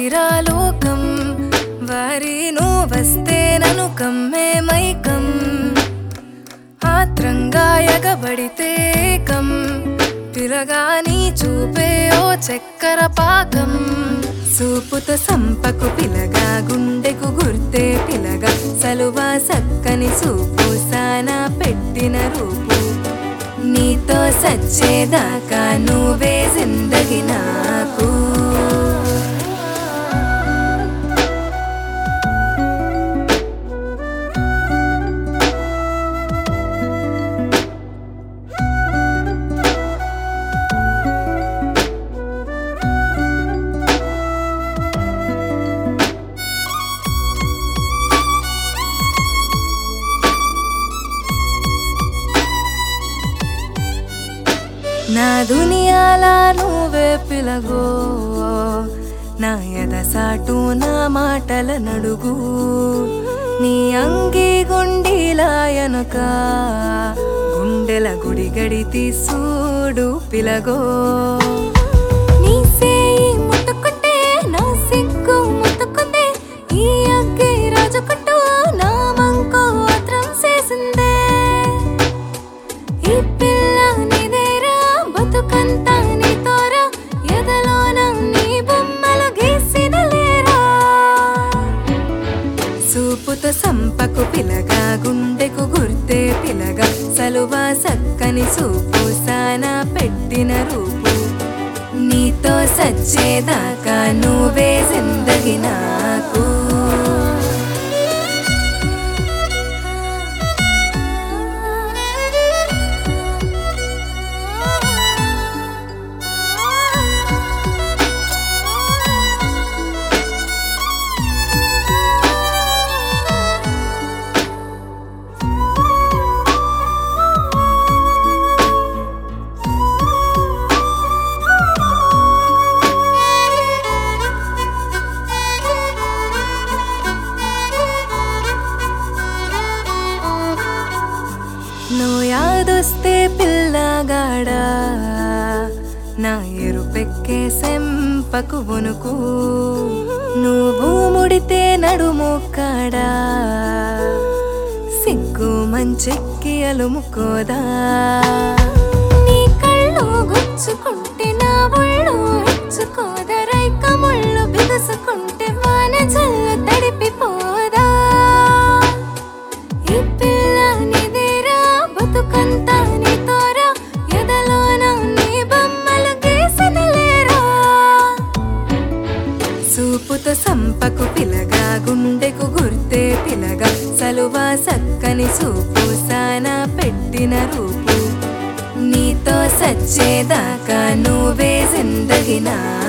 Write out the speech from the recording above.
తీరా లోకం వారి నువ్వు వస్తే నను కమ్మే మైకం ఆత్రంగా ఎగబడితే కం పిలగాని చూపే ఓ చక్కెర పాకం సూపుతో సంపకు పిలగా గుండెకు గుర్తే పిలగా సలువా సక్కని సూపు సానా పెట్టిన రూపు నీతో సచ్చేదాకా నువ్వే జిందగి నాకు నా దునియాలా నువ్వే పిలగో నా ఎదసాటు నా మాటల నడుగు నీ అంగి గుండీలా ఎనక గుండెల గుడి గడి తీసుడు పిలగో నీ సేయి ముట్టుకుంటే నా సిగ్గు ముట్టుకుందే ఈ అగ్గి రాజుకుంటూ నా మంకో ఆత్రం చేసిందే ఈ పిల్ల నీదేరా బతుకంతా నీతోరా ఎదలోన నీ బొమ్మలు గీసిన లేరా సూపుతో సంపకు పిలగా గుండెకు గుర్తే పిలగా సలువా సక్కని సూపు సానా పెట్టిన రూపు నీతో సచ్చేదాకా నువ్వే జిందగి నాకు నువ్వు యాదొస్తే పిల్లగాడా నా ఎరుపెక్కే సెంపకు వణుకు నువ్వు ముడితే నడుము కాడా సిగ్గు మంచెక్కి అలుముకోదా నీ కళ్ళు గుచ్చుకుంటే నా ఒళ్ళు హెచ్చుకోదరై కముళ్ళు బిగుసుకుంటే వాన జల్లు తడిపిపోదా ఈ పిల్ల నీదేరా బతుకంతా నీతోరా ఎదలోన నీ బొమ్మలు గీసిన లేరా సూపుతో సంపకు పిలగా గుండెకు గుర్తే పిలగా సలువా సక్కని సూపు సానా పెట్టిన రూపు నీతో సచ్చేదాకా నువ్వే జిందగి నా